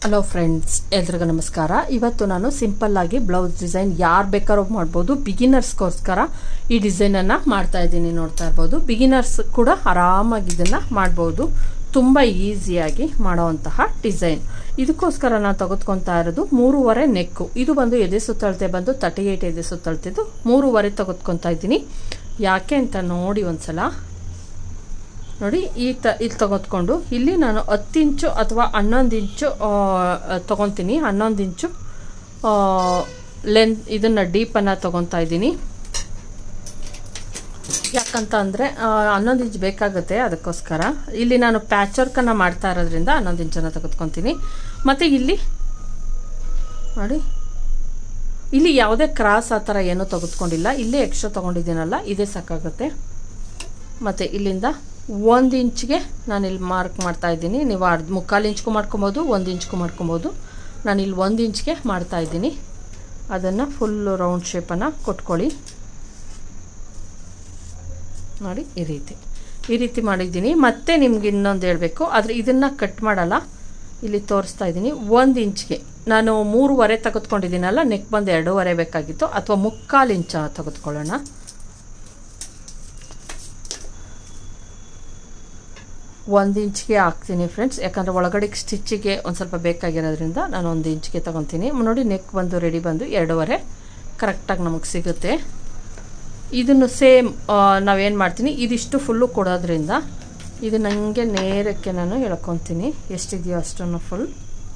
hello friends ಎಲ್ರಿಗೂ ನಮಸ್ಕಾರ ಇವತ್ತು ನಾನು ಸಿಂಪಲ್ ಆಗಿ ಬ್ಲೌಸ್ ಡಿಸೈನ್ ಯಾರು ಬೇಕಾದ್ರೂ ಮಾಡ್ಬೋದು ಬಿಗಿನರ್ಸ್ಗೋಸ್ಕರ ಈ ಡಿಸೈನನ್ನು ಮಾಡ್ತಾ ಇದ್ದೀನಿ ನೋಡ್ತಾ ಇರ್ಬೋದು ಬಿಗಿನರ್ಸ್ ಕೂಡ ಆರಾಮಾಗಿ ಇದನ್ನು ಮಾಡ್ಬೋದು ತುಂಬ ಈಸಿಯಾಗಿ ಮಾಡೋವಂತಹ ಡಿಸೈನ್ ಇದಕ್ಕೋಸ್ಕರ ನಾನು ತೆಗೆದುಕೊತಾ ಇರೋದು ಮೂರುವರೆ ನೆಕ್ಕು ಇದು ಬಂದು ಎದೆ ಸುತ್ತಳತೆ ಬಂದು ತರ್ಟಿ ಏಯ್ಟ್ ಎದೆ ಸುತ್ತಳತೆದು ಮೂರುವರೆ ತೆಗೆದುಕೊತಾ ಇದ್ದೀನಿ ಯಾಕೆ ಅಂತ ನೋಡಿ ಒಂದ್ಸಲ ನೋಡಿ ಈ ತ ಇಲ್ಲಿ ತೆಗೆದುಕೊಂಡು ಇಲ್ಲಿ ನಾನು ಹತ್ತು ಇಂಚು ಅಥವಾ ಹನ್ನೊಂದು ಇಂಚು ತೊಗೊತೀನಿ ಹನ್ನೊಂದು ಇಂಚು ಲೆಂತ್ ಇದನ್ನು ಡೀಪನ್ನು ತೊಗೊತಾ ಇದ್ದೀನಿ ಯಾಕಂತ ಅಂದರೆ ಹನ್ನೊಂದು ಇಂಚ್ ಬೇಕಾಗುತ್ತೆ ಅದಕ್ಕೋಸ್ಕರ ಇಲ್ಲಿ ನಾನು ಪ್ಯಾಚ್ ವರ್ಕನ್ನು ಮಾಡ್ತಾ ಇರೋದ್ರಿಂದ ಹನ್ನೊಂದು ಇಂಚನ್ನು ತೆಗೆದುಕೊತೀನಿ ಮತ್ತು ಇಲ್ಲಿ ನೋಡಿ ಇಲ್ಲಿ ಯಾವುದೇ ಕ್ರಾಸ್ ಆ ಥರ ಏನೂ ತೆಗೆದುಕೊಂಡಿಲ್ಲ ಇಲ್ಲೇ ಎಕ್ಸ್ಟ್ರಾ ತೊಗೊಂಡಿದ್ದೀನಲ್ಲ ಇದೇ ಸಾಕಾಗುತ್ತೆ ಮತ್ತು ಇಲ್ಲಿಂದ ಒಂದು ಇಂಚ್ಗೆ ನಾನು ಇಲ್ಲಿ ಮಾರ್ಕ್ ಮಾಡ್ತಾ ಇದ್ದೀನಿ ನೀವು ಅರ್ಧ ಮುಕ್ಕಾಲು ಇಂಚ್ಗೂ ಮಾಡ್ಕೊಬೋದು ಒಂದು ಇಂಚ್ಗೂ ಮಾಡ್ಕೊಬೋದು ನಾನು ಇಲ್ಲಿ ಒಂದು ಇಂಚ್ಗೆ ಮಾಡ್ತಾ ಇದ್ದೀನಿ ಅದನ್ನು ಫುಲ್ಲು ರೌಂಡ್ ಶೇಪನ್ನು ಕೊಟ್ಕೊಳ್ಳಿ ನೋಡಿ ಈ ರೀತಿ ಈ ರೀತಿ ಮಾಡಿದ್ದೀನಿ ಮತ್ತೆ ನಿಮ್ಗೆ ಇನ್ನೊಂದು ಹೇಳಬೇಕು ಆದರೆ ಇದನ್ನು ಕಟ್ ಮಾಡಲ್ಲ ಇಲ್ಲಿ ತೋರಿಸ್ತಾ ಇದ್ದೀನಿ ಒಂದು ಇಂಚ್ಗೆ ನಾನು ಮೂರುವರೆ ತೆಗೆದುಕೊಂಡಿದ್ದೀನಲ್ಲ ನೆಕ್ ಬಂದು ಎರಡೂವರೆ ಬೇಕಾಗಿತ್ತು ಅಥವಾ ಮುಕ್ಕಾಲು ಇಂಚ ತೆಗೆದುಕೊಳ್ಳೋಣ ಒಂದು ಇಂಚ್ಗೆ ಹಾಕ್ತೀನಿ ಫ್ರೆಂಡ್ಸ್ ಯಾಕಂದರೆ ಒಳಗಡೆ ಸ್ಟಿಚ್ಚಿಗೆ ಒಂದು ಸ್ವಲ್ಪ ಬೇಕಾಗಿರೋದ್ರಿಂದ ನಾನು ಒಂದು ಇಂಚ್ಗೆ ತೊಗೊತೀನಿ ನೋಡಿ ನೆಕ್ ಬಂದು ರೆಡಿ ಬಂದು ಎರಡೂವರೆ ಕರೆಕ್ಟಾಗಿ ನಮಗೆ ಸಿಗುತ್ತೆ ಇದನ್ನು ಸೇಮ್ ನಾವೇನು ಮಾಡ್ತೀನಿ ಇದಿಷ್ಟು ಫುಲ್ಲು ಕೊಡೋದ್ರಿಂದ ಇದು ನನಗೆ ನೇರಕ್ಕೆ ನಾನು ಎಳ್ಕೊತೀನಿ ಎಷ್ಟಿದೆಯೋ ಅಷ್ಟನ್ನು ಫುಲ್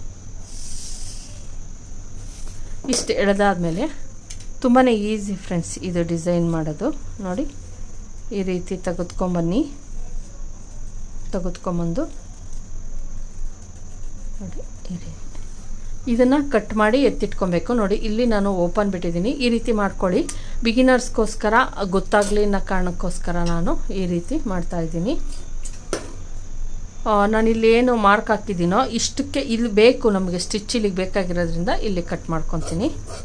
ಇಷ್ಟು ಎಳೆದಾದ್ಮೇಲೆ ತುಂಬಾ ಈಸಿ ಫ್ರೆಂಡ್ಸ್ ಇದು ಡಿಸೈನ್ ಮಾಡೋದು ನೋಡಿ ಈ ರೀತಿ ತೆಗೆದುಕೊಂಬನ್ನಿ ತೆಗೆದುಕೊಂಬಂದು ನೋಡಿ ಈ ರೀತಿ ಇದನ್ನು ಕಟ್ ಮಾಡಿ ಎತ್ತಿಟ್ಕೊಬೇಕು ನೋಡಿ ಇಲ್ಲಿ ನಾನು ಓಪನ್ ಬಿಟ್ಟಿದ್ದೀನಿ ಈ ರೀತಿ ಮಾಡ್ಕೊಳ್ಳಿ ಬಿಗಿನರ್ಸ್ಗೋಸ್ಕರ ಗೊತ್ತಾಗಲಿ ಅನ್ನೋ ಕಾರಣಕ್ಕೋಸ್ಕರ ನಾನು ಈ ರೀತಿ ಮಾಡ್ತಾ ಇದ್ದೀನಿ ನಾನು ಇಲ್ಲಿ ಏನು ಮಾರ್ಕ್ ಹಾಕಿದ್ದೀನೋ ಇಷ್ಟಕ್ಕೆ ಇಲ್ಲಿ ಬೇಕು ನಮಗೆ ಸ್ಟಿಚ್ ಇಲ್ಲಿಗೆ ಬೇಕಾಗಿರೋದ್ರಿಂದ ಇಲ್ಲಿ ಕಟ್ ಮಾಡ್ಕೊತೀನಿ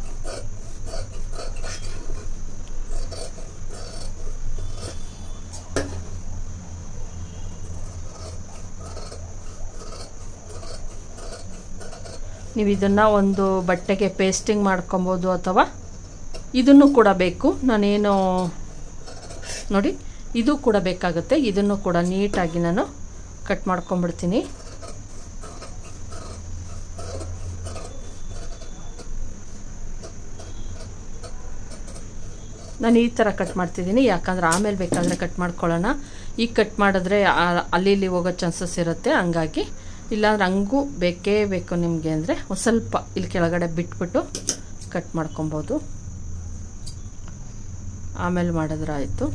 ನೀವು ಇದನ್ನು ಒಂದು ಬಟ್ಟೆಗೆ ಪೇಸ್ಟಿಂಗ್ ಮಾಡ್ಕೊಬೋದು ಅಥವಾ ಇದನ್ನು ಕೂಡ ಬೇಕು ನಾನೇನು ನೋಡಿ ಇದು ಕೂಡ ಬೇಕಾಗುತ್ತೆ ಇದನ್ನು ಕೂಡ ನೀಟಾಗಿ ನಾನು ಕಟ್ ಮಾಡ್ಕೊಂಬಿಡ್ತೀನಿ ನಾನು ಈ ಥರ ಕಟ್ ಮಾಡ್ತಿದ್ದೀನಿ ಯಾಕಂದ್ರೆ ಆಮೇಲೆ ಬೇಕಾದರೆ ಕಟ್ ಮಾಡ್ಕೊಳ್ಳೋಣ ಈಗ ಕಟ್ ಮಾಡಿದ್ರೆ ಅಲ್ಲಿ ಇಲ್ಲಿ ಹೋಗೋ ಚಾನ್ಸಸ್ ಇರುತ್ತೆ ಹಂಗಾಗಿ ಇಲ್ಲಾಂದ್ರೆ ಹಂಗೂ ಬೇಕೇ ಬೇಕು ನಿಮಗೆ ಅಂದರೆ ಒಂದು ಸ್ವಲ್ಪ ಇಲ್ಲಿ ಕೆಳಗಡೆ ಬಿಟ್ಬಿಟ್ಟು ಕಟ್ ಮಾಡ್ಕೊಬೋದು ಆಮೇಲೆ ಮಾಡಿದ್ರೆ ಆಯಿತು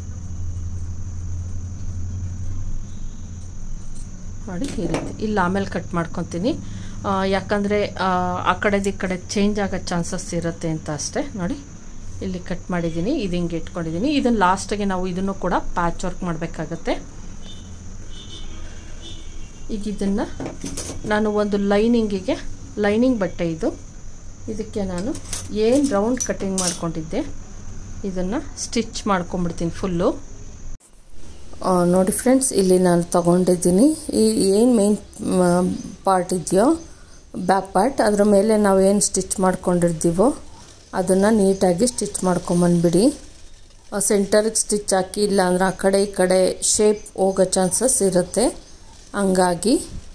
ನೋಡಿ ಈ ರೀತಿ ಇಲ್ಲಿ ಆಮೇಲೆ ಕಟ್ ಮಾಡ್ಕೊತೀನಿ ಯಾಕಂದರೆ ಆ ಕಡೆದು ಈ ಕಡೆ ಚೇಂಜ್ ಆಗೋ ಚಾನ್ಸಸ್ ಇರುತ್ತೆ ಅಂತ ಅಷ್ಟೇ ನೋಡಿ ಇಲ್ಲಿ ಕಟ್ ಮಾಡಿದ್ದೀನಿ ಇದು ಹಿಂಗೆ ಇಟ್ಕೊಂಡಿದ್ದೀನಿ ಇದನ್ನು ಲಾಸ್ಟಿಗೆ ನಾವು ಇದನ್ನು ಕೂಡ ಪ್ಯಾಚ್ ವರ್ಕ್ ಮಾಡಬೇಕಾಗತ್ತೆ ಈಗ ಇದನ್ನು ನಾನು ಒಂದು ಲೈನಿಂಗಿಗೆ ಲೈನಿಂಗ್ ಬಟ್ಟೆ ಇದು ಇದಕ್ಕೆ ನಾನು ಏನು ರೌಂಡ್ ಕಟ್ಟಿಂಗ್ ಮಾಡ್ಕೊಂಡಿದ್ದೆ ಇದನ್ನು ಸ್ಟಿಚ್ ಮಾಡ್ಕೊಂಬಿಡ್ತೀನಿ ಫುಲ್ಲು ನೋಡಿ ಫ್ರೆಂಡ್ಸ್ ಇಲ್ಲಿ ನಾನು ತಗೊಂಡಿದ್ದೀನಿ ಈ ಏನು ಮೇನ್ ಪಾರ್ಟ್ ಇದೆಯೋ ಬ್ಯಾಕ್ ಪಾರ್ಟ್ ಅದ್ರ ಮೇಲೆ ನಾವು ಏನು ಸ್ಟಿಚ್ ಮಾಡ್ಕೊಂಡಿರ್ತೀವೋ ಅದನ್ನು ನೀಟಾಗಿ ಸ್ಟಿಚ್ ಮಾಡ್ಕೊಂಬಂದ್ಬಿಡಿ ಸೆಂಟರ್ಗೆ ಸ್ಟಿಚ್ ಹಾಕಿ ಇಲ್ಲ ಅಂದ್ರೆ ಆ ಕಡೆ ಈ ಕಡೆ ಶೇಪ್ ಹೋಗೋ ಚಾನ್ಸಸ್ ಇರುತ್ತೆ ಹಂಗಾಗಿ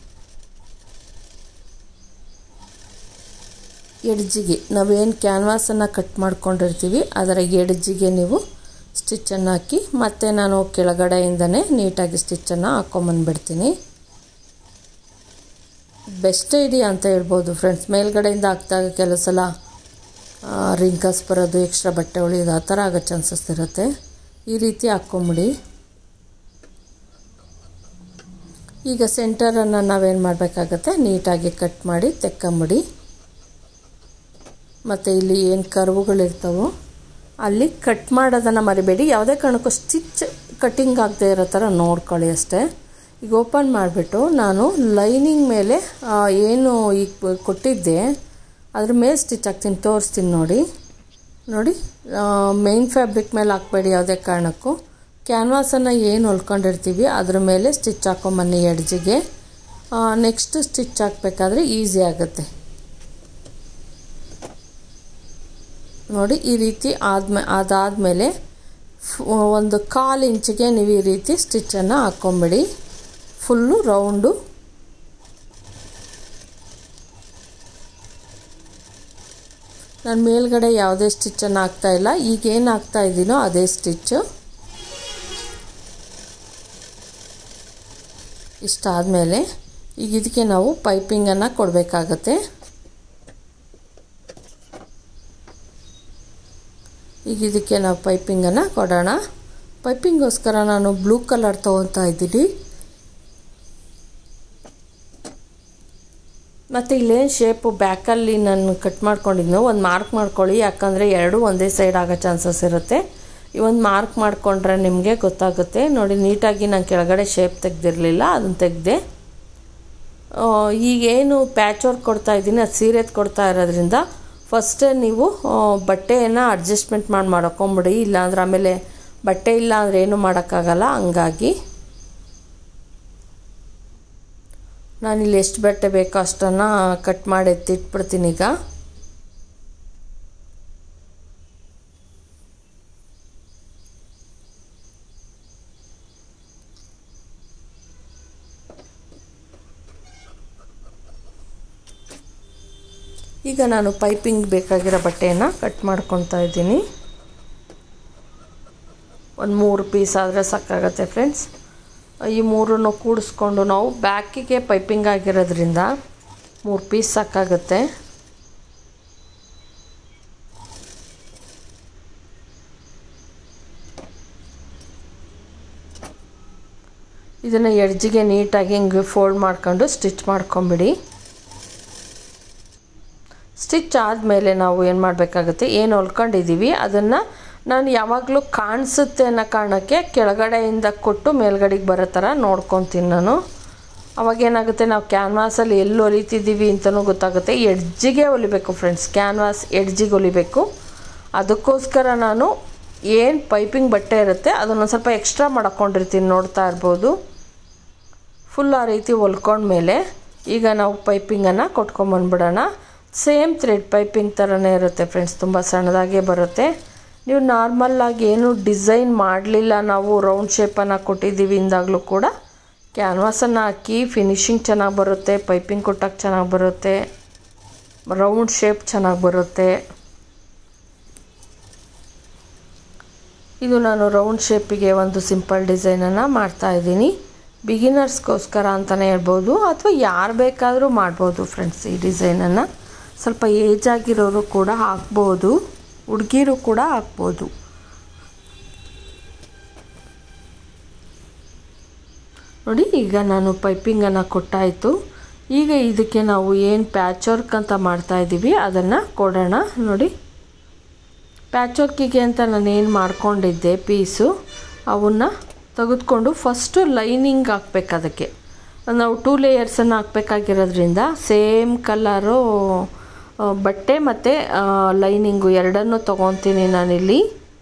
ಎಡ್ಜಿಗೆ ನಾವೇನು ಕ್ಯಾನ್ವಾಸನ್ನು ಕಟ್ ಮಾಡ್ಕೊಂಡಿರ್ತೀವಿ ಅದರ ಎಡ್ಜಿಗೆ ನೀವು ಸ್ಟಿಚ್ಚನ್ನು ಹಾಕಿ ಮತ್ತು ನಾನು ಕೆಳಗಡೆಯಿಂದನೇ ನೀಟಾಗಿ ಸ್ಟಿಚ್ಚನ್ನು ಹಾಕ್ಕೊಂಬಂದ್ಬಿಡ್ತೀನಿ ಬೆಸ್ಟ್ ಐಡಿಯಾ ಅಂತ ಹೇಳ್ಬೋದು ಫ್ರೆಂಡ್ಸ್ ಮೇಲ್ಗಡೆಯಿಂದ ಹಾಕಿದಾಗ ಕೆಲವು ಸಲ ರಿಂಕಸ್ ಬರೋದು ಎಕ್ಸ್ಟ್ರಾ ಬಟ್ಟೆ ಉಳಿಯೋದು ಆ ಥರ ಆಗೋ ಚಾನ್ಸಸ್ ಇರುತ್ತೆ ಈ ರೀತಿ ಹಾಕ್ಕೊಂಬಿಡಿ ಈಗ ಸೆಂಟರನ್ನು ನಾವೇನು ಮಾಡಬೇಕಾಗತ್ತೆ ನೀಟಾಗಿ ಕಟ್ ಮಾಡಿ ತೆಕ್ಕೊಂಬಿಡಿ ಮತ್ತು ಇಲ್ಲಿ ಏನು ಕರ್ವುಗಳಿರ್ತಾವೋ ಅಲ್ಲಿ ಕಟ್ ಮಾಡೋದನ್ನು ಮರಿಬೇಡಿ ಯಾವುದೇ ಕಾರಣಕ್ಕೂ ಸ್ಟಿಚ್ ಕಟ್ಟಿಂಗ್ ಆಗದೆ ಇರೋ ಥರ ನೋಡ್ಕೊಳ್ಳಿ ಅಷ್ಟೇ ಈಗ ಓಪನ್ ಮಾಡಿಬಿಟ್ಟು ನಾನು ಲೈನಿಂಗ್ ಮೇಲೆ ಏನು ಈಗ ಕೊಟ್ಟಿದ್ದೆ ಅದ್ರ ಮೇಲೆ ಸ್ಟಿಚ್ ಹಾಕ್ತೀನಿ ತೋರಿಸ್ತೀನಿ ನೋಡಿ ನೋಡಿ ಮೇನ್ ಫ್ಯಾಬ್ರಿಕ್ ಮೇಲೆ ಹಾಕ್ಬೇಡಿ ಯಾವುದೇ ಕಾರಣಕ್ಕೂ ಕ್ಯಾನ್ವಾಸನ್ನು ಏನು ಹೊಲ್ಕೊಂಡಿರ್ತೀವಿ ಅದ್ರ ಮೇಲೆ ಸ್ಟಿಚ್ ಹಾಕೊಂಬನ್ನಿ ಎಡ್ಜಿಗೆ ನೆಕ್ಸ್ಟ್ ಸ್ಟಿಚ್ ಹಾಕಬೇಕಾದ್ರೆ ಈಸಿ ಆಗುತ್ತೆ ನೋಡಿ ಈ ರೀತಿ ಆದ್ಮೇ ಅದಾದಮೇಲೆ ಒಂದು ಕಾಲು ಇಂಚಿಗೆ ನೀವು ಈ ರೀತಿ ಸ್ಟಿಚ್ಚನ್ನು ಹಾಕ್ಕೊಂಬಿಡಿ ಫುಲ್ಲು ರೌಂಡು ನಾನು ಮೇಲ್ಗಡೆ ಯಾವುದೇ ಸ್ಟಿಚ್ಚನ್ನು ಹಾಕ್ತಾ ಇಲ್ಲ ಈಗ ಏನು ಹಾಕ್ತಾ ಇದ್ದೀನೋ ಅದೇ ಸ್ಟಿಚ್ಚು ಇಷ್ಟಾದಮೇಲೆ ಈಗ ಇದಕ್ಕೆ ನಾವು ಪೈಪಿಂಗನ್ನು ಕೊಡಬೇಕಾಗತ್ತೆ ಈಗ ಇದಕ್ಕೆ ನಾವು ಪೈಪಿಂಗನ್ನು ಕೊಡೋಣ ಪೈಪಿಂಗೋಸ್ಕರ ನಾನು ಬ್ಲೂ ಕಲರ್ ತೊಗೊತಾ ಇದ್ದೀನಿ ಮತ್ತು ಇಲ್ಲೇನು ಶೇಪು ಬ್ಯಾಕಲ್ಲಿ ನಾನು ಕಟ್ ಮಾಡ್ಕೊಂಡಿದ್ನೋ ಒಂದು ಮಾರ್ಕ್ ಮಾಡ್ಕೊಳ್ಳಿ ಯಾಕಂದರೆ ಎರಡೂ ಒಂದೇ ಸೈಡ್ ಆಗೋ ಚಾನ್ಸಸ್ ಇರುತ್ತೆ ಈ ಒಂದು ಮಾರ್ಕ್ ಮಾಡಿಕೊಂಡ್ರೆ ನಿಮಗೆ ಗೊತ್ತಾಗುತ್ತೆ ನೋಡಿ ನೀಟಾಗಿ ನಾನು ಕೆಳಗಡೆ ಶೇಪ್ ತೆಗ್ದಿರಲಿಲ್ಲ ಅದನ್ನು ತೆಗೆದೆ ಈಗೇನು ಪ್ಯಾಚ್ ವರ್ಕ್ ಕೊಡ್ತಾ ಇದ್ದೀನಿ ಅದು ಸೀರೆದು ಕೊಡ್ತಾ ಇರೋದ್ರಿಂದ ಫಸ್ಟೇ ನೀವು ಬಟ್ಟೆಯನ್ನು ಅಡ್ಜಸ್ಟ್ಮೆಂಟ್ ಮಾಡಿ ಮಾಡ್ಕೊಂಬಿಡಿ ಇಲ್ಲಾಂದ್ರೆ ಆಮೇಲೆ ಬಟ್ಟೆ ಇಲ್ಲ ಅಂದರೆ ಏನೂ ಮಾಡೋಕ್ಕಾಗಲ್ಲ ಹಂಗಾಗಿ ನಾನಿಲ್ಲಿ ಎಷ್ಟು ಬಟ್ಟೆ ಬೇಕೋ ಅಷ್ಟನ್ನು ಕಟ್ ಮಾಡಿ ಎತ್ತಿಟ್ಬಿಡ್ತೀನಿ ಈಗ ಈಗ ನಾನು ಪೈಪಿಂಗ್ ಬೇಕಾಗಿರೋ ಬಟ್ಟೆಯನ್ನು ಕಟ್ ಮಾಡ್ಕೊತಾ ಇದ್ದೀನಿ ಒಂದು ಮೂರು ಪೀಸ್ ಆದರೆ ಸಾಕಾಗತ್ತೆ ಫ್ರೆಂಡ್ಸ್ ಈ ಮೂರನ್ನು ಕೂಡಿಸ್ಕೊಂಡು ನಾವು ಬ್ಯಾಕಿಗೆ ಪೈಪಿಂಗ್ ಆಗಿರೋದ್ರಿಂದ ಮೂರು ಪೀಸ್ ಸಾಕಾಗುತ್ತೆ ಇದನ್ನು ಎಡ್ಜಿಗೆ ನೀಟಾಗಿ ಹಿಂಗೆ ಫೋಲ್ಡ್ ಮಾಡ್ಕೊಂಡು ಸ್ಟಿಚ್ ಮಾಡ್ಕೊಂಬಿಡಿ ಸ್ಟಿಚ್ ಆದಮೇಲೆ ನಾವು ಏನು ಮಾಡಬೇಕಾಗುತ್ತೆ ಏನು ಹೊಲ್ಕೊಂಡಿದ್ದೀವಿ ಅದನ್ನು ನಾನು ಯಾವಾಗಲೂ ಕಾಣಿಸುತ್ತೆ ಅನ್ನೋ ಕಾರಣಕ್ಕೆ ಕೆಳಗಡೆಯಿಂದ ಕೊಟ್ಟು ಮೇಲ್ಗಡೆಗೆ ಬರೋ ಥರ ನೋಡ್ಕೊತೀನಿ ನಾನು ಅವಾಗ ಏನಾಗುತ್ತೆ ನಾವು ಕ್ಯಾನ್ವಾಸಲ್ಲಿ ಎಲ್ಲಿ ಹೊಲಿತಿದ್ದೀವಿ ಅಂತಲೂ ಗೊತ್ತಾಗುತ್ತೆ ಎಡ್ಜಿಗೆ ಹೊಲಿಬೇಕು ಫ್ರೆಂಡ್ಸ್ ಕ್ಯಾನ್ವಾಸ್ ಎಡ್ಜಿಗೆ ಹೊಲಿಬೇಕು ಅದಕ್ಕೋಸ್ಕರ ನಾನು ಏನು ಪೈಪಿಂಗ್ ಬಟ್ಟೆ ಇರುತ್ತೆ ಅದನ್ನು ಸ್ವಲ್ಪ ಎಕ್ಸ್ಟ್ರಾ ಮಾಡ್ಕೊಂಡಿರ್ತೀನಿ ನೋಡ್ತಾ ಇರ್ಬೋದು ಫುಲ್ ಆ ರೀತಿ ಹೊಲ್ಕೊಂಡ್ಮೇಲೆ ಈಗ ನಾವು ಪೈಪಿಂಗನ್ನು ಕೊಟ್ಕೊಂಬಂದ್ಬಿಡೋಣ ಸೇಮ್ ಥ್ರೆಡ್ ಪೈಪಿಂಗ್ ಥರನೇ ಇರುತ್ತೆ ಫ್ರೆಂಡ್ಸ್ ತುಂಬ ಸಣ್ಣದಾಗೇ ಬರುತ್ತೆ ನೀವು ನಾರ್ಮಲ್ಲಾಗಿ ಏನು ಡಿಸೈನ್ ಮಾಡಲಿಲ್ಲ ನಾವು ರೌಂಡ್ ಶೇಪನ್ನು ಕೊಟ್ಟಿದ್ದೀವಿ ಇಂದಾಗಲೂ ಕೂಡ ಕ್ಯಾನ್ವಾಸನ್ನು ಹಾಕಿ ಫಿನಿಶಿಂಗ್ ಚೆನ್ನಾಗಿ ಬರುತ್ತೆ ಪೈಪಿಂಗ್ ಕೊಟ್ಟಕ್ಕೆ ಚೆನ್ನಾಗಿ ಬರುತ್ತೆ ರೌಂಡ್ ಶೇಪ್ ಚೆನ್ನಾಗಿ ಬರುತ್ತೆ ಇದು ನಾನು ರೌಂಡ್ ಶೇಪಿಗೆ ಒಂದು ಸಿಂಪಲ್ ಡಿಸೈನನ್ನು ಮಾಡ್ತಾಯಿದ್ದೀನಿ ಬಿಗಿನರ್ಸ್ಗೋಸ್ಕರ ಅಂತಲೇ ಹೇಳ್ಬೋದು ಅಥವಾ ಯಾರು ಬೇಕಾದರೂ ಮಾಡ್ಬೋದು ಫ್ರೆಂಡ್ಸ್ ಈ ಡಿಸೈನನ್ನು ಸ್ವಲ್ಪ ಏಜ್ ಆಗಿರೋರು ಕೂಡ ಹಾಕ್ಬೋದು ಹುಡುಗಿರು ಕೂಡ ಹಾಕ್ಬೋದು ನೋಡಿ ಈಗ ನಾನು ಪೈಪಿಂಗನ್ನು ಕೊಟ್ಟಾಯಿತು ಈಗ ಇದಕ್ಕೆ ನಾವು ಏನು ಪ್ಯಾಚ್ ವರ್ಕ್ ಅಂತ ಮಾಡ್ತಾಯಿದ್ದೀವಿ ಅದನ್ನು ಕೊಡೋಣ ನೋಡಿ ಪ್ಯಾಚ್ ವರ್ಕಿಗೆ ಅಂತ ನಾನು ಏನು ಮಾಡ್ಕೊಂಡಿದ್ದೆ ಪೀಸು ಅವನ್ನ ತೆಗೆದುಕೊಂಡು ಫಸ್ಟು ಲೈನಿಂಗ್ ಹಾಕ್ಬೇಕು ಅದಕ್ಕೆ ನಾವು ಟೂ ಲೇಯರ್ಸನ್ನು ಹಾಕ್ಬೇಕಾಗಿರೋದ್ರಿಂದ ಸೇಮ್ ಕಲರು ಬಟ್ಟೆ ಮತ್ತು ಲೈನಿಂಗು ಎರಡನ್ನೂ ತೊಗೊತೀನಿ ನಾನಿಲ್ಲಿ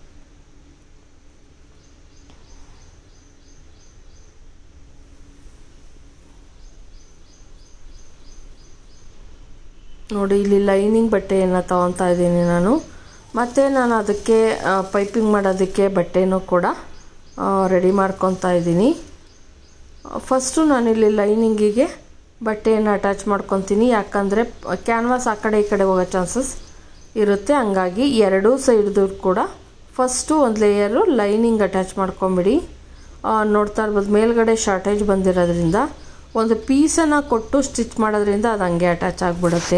ನೋಡಿ ಇಲ್ಲಿ ಲೈನಿಂಗ್ ಬಟ್ಟೆಯನ್ನು ತೊಗೊತಾ ಇದ್ದೀನಿ ನಾನು ಮತ್ತು ನಾನು ಅದಕ್ಕೆ ಪೈಪಿಂಗ್ ಮಾಡೋದಕ್ಕೆ ಬಟ್ಟೆನೂ ಕೂಡ ರೆಡಿ ಮಾಡ್ಕೊತಾ ಇದ್ದೀನಿ ಫಸ್ಟು ನಾನಿಲ್ಲಿ ಲೈನಿಂಗಿಗೆ ಬಟ್ಟೆಯನ್ನು ಅಟ್ಯಾಚ್ ಮಾಡ್ಕೊತೀನಿ ಯಾಕಂದರೆ ಕ್ಯಾನ್ವಾಸ್ ಆ ಕಡೆ ಈ ಕಡೆ ಹೋಗೋ ಚಾನ್ಸಸ್ ಇರುತ್ತೆ ಹಂಗಾಗಿ ಎರಡೂ ಸೈಡ್ದು ಕೂಡ ಫಸ್ಟು ಒಂದು ಲೇಯರು ಲೈನಿಂಗ್ ಅಟ್ಯಾಚ್ ಮಾಡ್ಕೊಂಬಿಡಿ ನೋಡ್ತಾ ಇರ್ಬೋದು ಮೇಲ್ಗಡೆ ಶಾರ್ಟೇಜ್ ಬಂದಿರೋದ್ರಿಂದ ಒಂದು ಪೀಸನ್ನು ಕೊಟ್ಟು ಸ್ಟಿಚ್ ಮಾಡೋದ್ರಿಂದ ಅದು ಹಂಗೆ ಅಟ್ಯಾಚ್ ಆಗಿಬಿಡುತ್ತೆ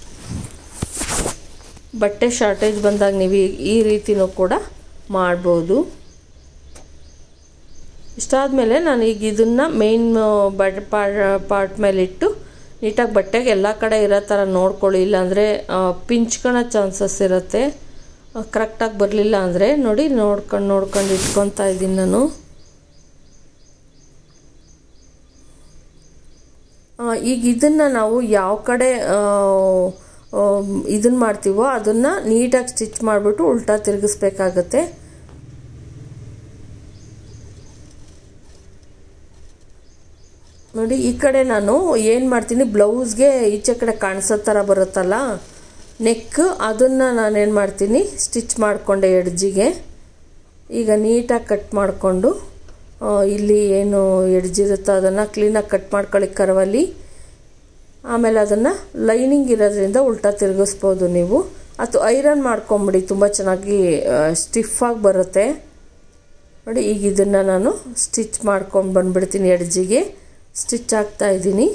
ಬಟ್ಟೆ ಶಾರ್ಟೇಜ್ ಬಂದಾಗ ನೀವು ಈ ರೀತಿನೂ ಕೂಡ ಮಾಡ್ಬೋದು ಇಷ್ಟಾದಮೇಲೆ ನಾನು ಈಗ ಇದನ್ನು ಮೇಯ್ನ್ ಬಟ್ ಪಾರ್ಟ್ ಮೇಲೆ ಇಟ್ಟು ನೀಟಾಗಿ ಬಟ್ಟೆಗೆ ಎಲ್ಲ ಕಡೆ ಇರೋ ಥರ ನೋಡ್ಕೊಳ್ಳಿ ಇಲ್ಲಾಂದರೆ ಪಿಂಚ್ಕೊಳೋ ಚಾನ್ಸಸ್ ಇರುತ್ತೆ ಕರೆಕ್ಟಾಗಿ ಬರಲಿಲ್ಲ ಅಂದರೆ ನೋಡಿ ನೋಡ್ಕೊಂಡು ನೋಡ್ಕೊಂಡು ಇಟ್ಕೊತಾ ಇದ್ದೀನಿ ನಾನು ಈಗ ಇದನ್ನು ನಾವು ಯಾವ ಕಡೆ ಇದನ್ನು ಮಾಡ್ತೀವೋ ಅದನ್ನು ನೀಟಾಗಿ ಸ್ಟಿಚ್ ಮಾಡಿಬಿಟ್ಟು ಉಲ್ಟಾ ತಿರುಗಿಸ್ಬೇಕಾಗತ್ತೆ ನೋಡಿ ಈ ಕಡೆ ನಾನು ಏನು ಮಾಡ್ತೀನಿ ಬ್ಲೌಸ್ಗೆ ಈಚೆ ಕಡೆ ಕಾಣಿಸೋ ಥರ ಬರುತ್ತಲ್ಲ ನೆಕ್ ಅದನ್ನು ನಾನೇನು ಮಾಡ್ತೀನಿ ಸ್ಟಿಚ್ ಮಾಡಿಕೊಂಡೆ ಎಡ್ಜಿಗೆ ಈಗ ನೀಟಾಗಿ ಕಟ್ ಮಾಡಿಕೊಂಡು ಇಲ್ಲಿ ಏನು ಎಡ್ಜಿರುತ್ತೋ ಅದನ್ನು ಕ್ಲೀನಾಗಿ ಕಟ್ ಮಾಡ್ಕೊಳ್ಳಿ ಕರವಲ್ಲಿ ಆಮೇಲೆ ಅದನ್ನು ಲೈನಿಂಗ್ ಇರೋದ್ರಿಂದ ಉಲ್ಟಾ ತಿರುಗಿಸ್ಬೋದು ನೀವು ಅಥವಾ ಐರನ್ ಮಾಡ್ಕೊಂಬಿಡಿ ತುಂಬ ಚೆನ್ನಾಗಿ ಸ್ಟಿಫಾಗಿ ಬರುತ್ತೆ ನೋಡಿ ಈಗ ಇದನ್ನು ನಾನು ಸ್ಟಿಚ್ ಮಾಡ್ಕೊಂಡು ಬಂದುಬಿಡ್ತೀನಿ ಎಡ್ಜಿಗೆ ಸ್ಟಿಚ್ ಆಗ್ತಾ ಇದ್ದೀನಿ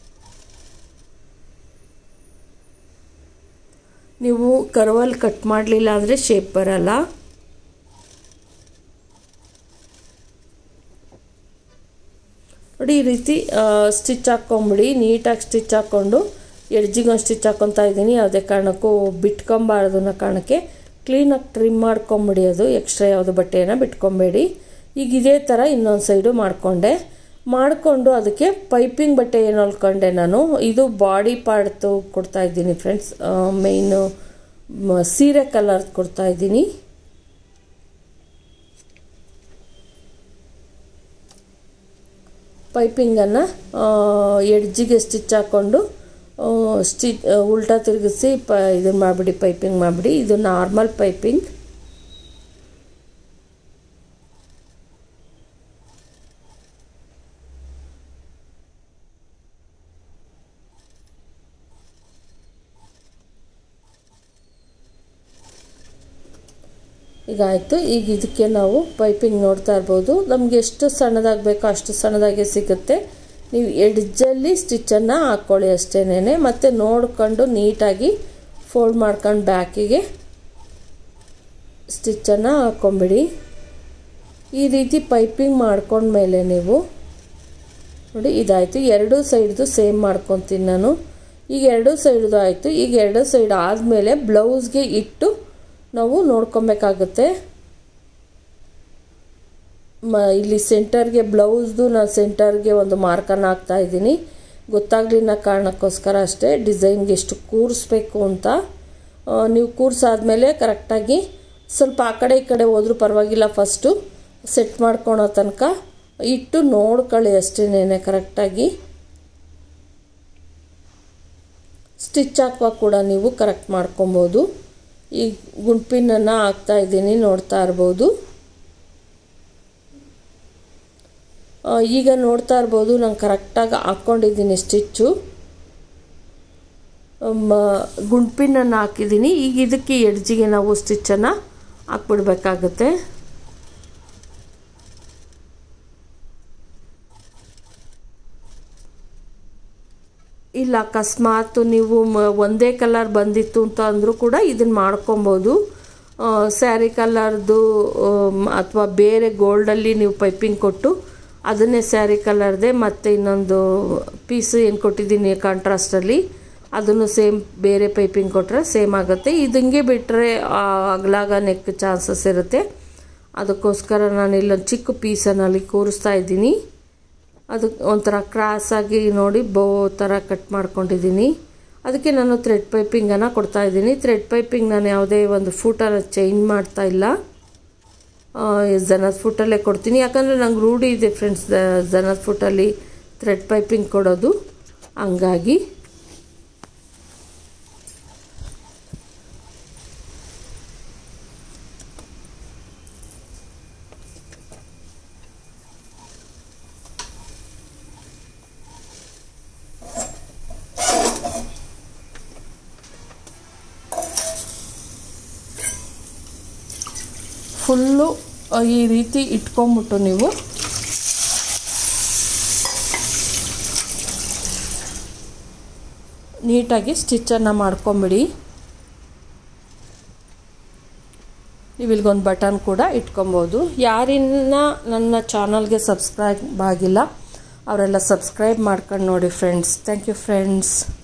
ನೀವು ಕರ್ವಲ್ಲಿ ಕಟ್ ಮಾಡಲಿಲ್ಲ ಅಂದರೆ ಶೇಪ್ ಬರಲ್ಲ ನೋಡಿ ಈ ರೀತಿ ಸ್ಟಿಚ್ ಹಾಕ್ಕೊಂಬಿಡಿ ನೀಟಾಗಿ ಸ್ಟಿಚ್ ಹಾಕ್ಕೊಂಡು ಎಡ್ಜಿಗೊಂದು ಸ್ಟಿಚ್ ಹಾಕ್ಕೊತಾ ಇದ್ದೀನಿ ಯಾವುದೇ ಕಾರಣಕ್ಕೂ ಬಿಟ್ಕೊಬಾರ್ದು ಅನ್ನೋ ಕಾರಣಕ್ಕೆ ಕ್ಲೀನಾಗಿ ಟ್ರಿಮ್ ಮಾಡ್ಕೊಂಬಿಡಿ ಅದು ಎಕ್ಸ್ಟ್ರಾ ಯಾವುದು ಬಟ್ಟೆಯನ್ನು ಬಿಟ್ಕೊಬೇಡಿ ಈಗ ಇದೇ ಥರ ಇನ್ನೊಂದು ಸೈಡು ಮಾಡಿಕೊಂಡೆ ಮಾಡಿಕೊಂಡು ಅದಕ್ಕೆ ಪೈಪಿಂಗ್ ಬಟ್ಟೆ ಏನು ಹೊಲ್ಕೊಂಡೆ ನಾನು ಇದು ಬಾಡಿ ಪಾರ್ಟ್ದು ಕೊಡ್ತಾ ಇದ್ದೀನಿ ಫ್ರೆಂಡ್ಸ್ ಮೇಯ್ನು ಸೀರೆ ಕಲರ್ ಕೊಡ್ತಾ ಇದ್ದೀನಿ ಪೈಪಿಂಗನ್ನು ಎಡ್ಜಿಗೆ ಸ್ಟಿಚ್ ಹಾಕ್ಕೊಂಡು ಸ್ಟಿಚ್ ಉಲ್ಟಾ ತಿರುಗಿಸಿ ಪ ಇದನ್ನು ಮಾಡಿಬಿಡಿ ಪೈಪಿಂಗ್ ಮಾಡಿಬಿಡಿ ಇದು ನಾರ್ಮಲ್ ಪೈಪಿಂಗ್ ಈಗ ಆಯಿತು ಈಗ ಇದಕ್ಕೆ ನಾವು ಪೈಪಿಂಗ್ ನೋಡ್ತಾ ಇರ್ಬೋದು ನಮಗೆ ಎಷ್ಟು ಸಣ್ಣದಾಗಬೇಕೋ ಅಷ್ಟು ಸಣ್ಣದಾಗೆ ಸಿಗುತ್ತೆ ನೀವು ಎಡ್ಜಲ್ಲಿ ಸ್ಟಿಚ್ಚನ್ನು ಹಾಕ್ಕೊಳ್ಳಿ ಅಷ್ಟೇನೆ ಮತ್ತು ನೋಡ್ಕೊಂಡು ನೀಟಾಗಿ ಫೋಲ್ಡ್ ಮಾಡ್ಕೊಂಡು ಬ್ಯಾಕಿಗೆ ಸ್ಟಿಚ್ಚನ್ನು ಹಾಕ್ಕೊಂಬಿಡಿ ಈ ರೀತಿ ಪೈಪಿಂಗ್ ಮಾಡ್ಕೊಂಡ್ಮೇಲೆ ನೀವು ನೋಡಿ ಇದಾಯಿತು ಎರಡೂ ಸೈಡ್ದು ಸೇಮ್ ಮಾಡ್ಕೊತೀನಿ ನಾನು ಈಗ ಎರಡೂ ಸೈಡ್ದು ಆಯಿತು ಈಗ ಎರಡೂ ಸೈಡ್ ಆದಮೇಲೆ ಬ್ಲೌಸ್ಗೆ ಇಟ್ಟು ನಾವು ನೋಡ್ಕೊಬೇಕಾಗುತ್ತೆ ಮ ಇಲ್ಲಿ ಸೆಂಟರ್ಗೆ ಬ್ಲೌಸ್ದು ನಾನು ಸೆಂಟರ್ಗೆ ಒಂದು ಮಾರ್ಕನ್ನು ಹಾಕ್ತಾ ಇದ್ದೀನಿ ಗೊತ್ತಾಗಲಿನ ಕಾರಣಕ್ಕೋಸ್ಕರ ಅಷ್ಟೇ ಡಿಸೈನ್ಗೆ ಎಷ್ಟು ಕೂರಿಸ್ಬೇಕು ಅಂತ ನೀವು ಕೂರಿಸಾದ್ಮೇಲೆ ಕರೆಕ್ಟಾಗಿ ಸ್ವಲ್ಪ ಆ ಕಡೆ ಈ ಕಡೆ ಹೋದ್ರೂ ಪರವಾಗಿಲ್ಲ ಫಸ್ಟು ಸೆಟ್ ಮಾಡ್ಕೊಳೋ ತನಕ ಇಟ್ಟು ನೋಡ್ಕೊಳ್ಳಿ ಅಷ್ಟೇನೆ ಕರೆಕ್ಟಾಗಿ ಸ್ಟಿಚ್ ಹಾಕುವಾಗ ಕೂಡ ನೀವು ಕರೆಕ್ಟ್ ಮಾಡ್ಕೊಬೋದು ಈ ಗುಂಪಿನನ್ನು ಹಾಕ್ತಾ ಇದ್ದೀನಿ ನೋಡ್ತಾ ಇರ್ಬೋದು ಈಗ ನೋಡ್ತಾ ಇರ್ಬೋದು ನಾನು ಕರೆಕ್ಟಾಗಿ ಹಾಕ್ಕೊಂಡಿದ್ದೀನಿ ಸ್ಟಿಚ್ಚು ಗುಂಪಿನನ್ನು ಹಾಕಿದ್ದೀನಿ ಈಗ ಇದಕ್ಕೆ ಎಡ್ಜಿಗೆ ನಾವು ಸ್ಟಿಚ್ಚನ್ನು ಹಾಕ್ಬಿಡ್ಬೇಕಾಗುತ್ತೆ ಇಲ್ಲ ಅಕಸ್ಮಾತ್ ನೀವು ಒಂದೇ ಕಲರ್ ಬಂದಿತ್ತು ಅಂತ ಅಂದರೂ ಕೂಡ ಇದನ್ನು ಮಾಡ್ಕೊಬೋದು ಸ್ಯಾರಿ ಕಲರ್ದು ಅಥವಾ ಬೇರೆ ಗೋಲ್ಡಲ್ಲಿ ನೀವು ಪೈಪಿಂಗ್ ಕೊಟ್ಟು ಅದನ್ನೇ ಸ್ಯಾರಿ ಕಲರ್ದೆ ಮತ್ತು ಇನ್ನೊಂದು ಪೀಸ್ ಏನು ಕೊಟ್ಟಿದ್ದೀನಿ ಕಾಂಟ್ರಾಸ್ಟಲ್ಲಿ ಅದನ್ನು ಸೇಮ್ ಬೇರೆ ಪೈಪಿಂಗ್ ಕೊಟ್ಟರೆ ಸೇಮ್ ಆಗುತ್ತೆ ಇದಂಗೆ ಬಿಟ್ಟರೆ ಅಗಲಾಗ ನೆಕ್ ಚಾನ್ಸಸ್ ಇರುತ್ತೆ ಅದಕ್ಕೋಸ್ಕರ ನಾನು ಇಲ್ಲೊಂದು ಚಿಕ್ಕ ಪೀಸನ್ನು ಅಲ್ಲಿ ಕೂರಿಸ್ತಾ ಇದ್ದೀನಿ ಅದು ಒಂಥರ ಕ್ರಾಸಾಗಿ ನೋಡಿ ಬೋ ಥರ ಕಟ್ ಮಾಡ್ಕೊಂಡಿದ್ದೀನಿ ಅದಕ್ಕೆ ನಾನು ಥ್ರೆಡ್ ಪೈಪಿಂಗನ್ನು ಕೊಡ್ತಾ ಇದ್ದೀನಿ ಥ್ರೆಡ್ ಪೈಪಿಂಗ್ ನಾನು ಯಾವುದೇ ಒಂದು ಫೂಟನ್ನು ಚೇಂಜ್ ಮಾಡ್ತಾ ಇಲ್ಲ ಜನದ ಫುಟ್ಟಲ್ಲೇ ಕೊಡ್ತೀನಿ ಯಾಕಂದರೆ ನಂಗೆ ರೂಢಿ ಇದೆ ಫ್ರೆಂಡ್ಸ್ ಜನದ ಫುಟ್ಟಲ್ಲಿ ಥ್ರೆಡ್ ಪೈಪಿಂಗ್ ಕೊಡೋದು ಹಂಗಾಗಿ ಫುಲ್ಲು ಈ ರೀತಿ ಇಟ್ಕೊಂಬಿಟ್ಟು ನೀವು ನೀಟಾಗಿ ಸ್ಟಿಚ್ಚನ್ನು ಮಾಡ್ಕೊಂಬಿಡಿ ನೀವು ಇಲ್ಲಿಗೊಂದು ಬಟನ್ ಕೂಡ ಇಟ್ಕೊಬೋದು ಯಾರಿನ್ನ ನನ್ನ ಚಾನಲ್ಗೆ ಸಬ್ಸ್ಕ್ರೈಬ್ ಆಗಿಲ್ಲ ಅವರೆಲ್ಲ ಸಬ್ಸ್ಕ್ರೈಬ್ ಮಾಡ್ಕೊಂಡು ನೋಡಿ ಫ್ರೆಂಡ್ಸ್ ಥ್ಯಾಂಕ್ ಯು ಫ್ರೆಂಡ್ಸ್